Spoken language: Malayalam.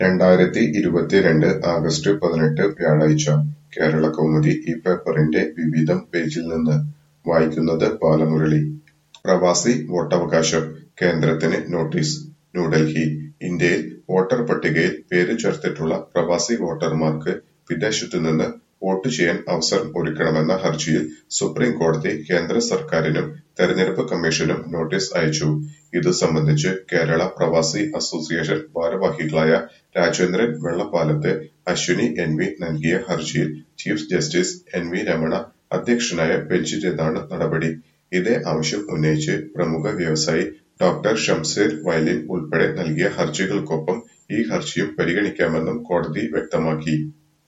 രണ്ടായിരത്തി ഇരുപത്തിരണ്ട് ആഗസ്റ്റ് പതിനെട്ട് വ്യാഴാഴ്ച കേരളകൗമുദി ഈ പേപ്പറിന്റെ വിവിധം പേജിൽ നിന്ന് വായിക്കുന്നത് ബാലമുരളി. പ്രവാസി വോട്ടവകാശം കേന്ദ്രത്തിന് നോട്ടീസ് ന്യൂഡൽഹി ഇന്ത്യയിൽ വോട്ടർ പട്ടികയിൽ പേര് ചേർത്തിട്ടുള്ള പ്രവാസി വോട്ടർമാർക്ക് വിദേശത്തുനിന്ന് വോട്ട് ചെയ്യാൻ അവസരം ഒരുക്കണമെന്ന ഹർജിയിൽ സുപ്രീം കോടതി കേന്ദ്ര സർക്കാരിനും തെരഞ്ഞെടുപ്പ് കമ്മീഷനും നോട്ടീസ് അയച്ചു. ഇതു സംബന്ധിച്ച് കേരള പ്രവാസി അസോസിയേഷൻ ഭാരവാഹികളായ രാജേന്ദ്രൻ വെള്ളപ്പാലത്ത്, അശ്വിനി എൻ. വി നൽകിയ ഹർജിയിൽ chief justice N. V Ramana അധ്യക്ഷനായ ബെഞ്ചിന്റേതാണ് നടപടി. ഇതേ ആവശ്യം ഉന്നയിച്ച് പ്രമുഖ വ്യവസായി ഡോ. ഷംസീർ വയലിൻ ഉൾപ്പെടെ നൽകിയ ഹർജികൾക്കൊപ്പം ഈ ഹർജിയും പരിഗണിക്കാമെന്നും കോടതി വ്യക്തമാക്കി.